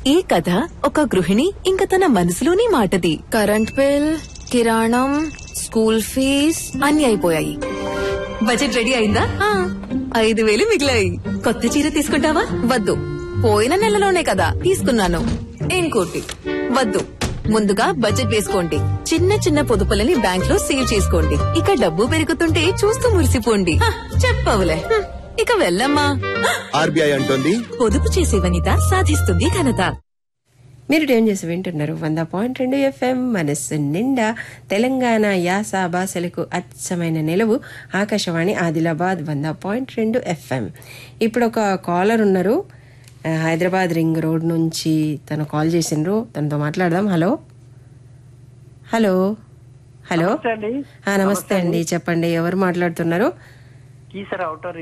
ఈ కథ ఒక గృహిణి ఇంక తన మనసులోని మాటది కరెంట్ బిల్ కిరాణం స్కూల్ ఫీజ్ అన్ని అయిపోయాయి బడ్జెట్ రెడీ అయిందా ఆ, ఐదు వేలు మిగిలాయి కొత్త చీర తీసుకుంటావా వద్దు పోయిన నెలలోనే కదా తీసుకున్నాను ఇంకోటి వద్దు ముందుగా బడ్జెట్ వేసుకోండి చిన్న చిన్న పొదుపులని బ్యాంక్ లో సేవ్ చేసుకోండి ఇక డబ్బు పెరుగుతుంటే చూస్తూ మురిసిపోండి హ, చెప్పవులే హ్మ్, ఇక వెళ్ళమ్మా ఆర్బీఐ అంటోంది పొదుపు చేసే వనిత సాధిస్తుంది ఘనత మీరు ట్యూన్ చేసి వింటున్నారు వంద పాయింట్ రెండు ఎఫ్ఎం మనస్సు నిండా తెలంగాణ యాస భాషలకు అచ్చమైన నిలవు ఆకాశవాణి ఆదిలాబాద్ వంద పాయింట్ రెండు ఎఫ్ఎం ఇప్పుడు ఒక కాలర్ ఉన్నారు ఆ, హైదరాబాద్ రింగ్ రోడ్ నుంచి తను కాల్ చేసిండ్రు తనతో మాట్లాడదాం హలో హలో హలో నమస్తే అండి ఆ, నమస్తే అండి చెప్పండి ఎవరు మాట్లాడుతున్నారు కీసర అవుటర్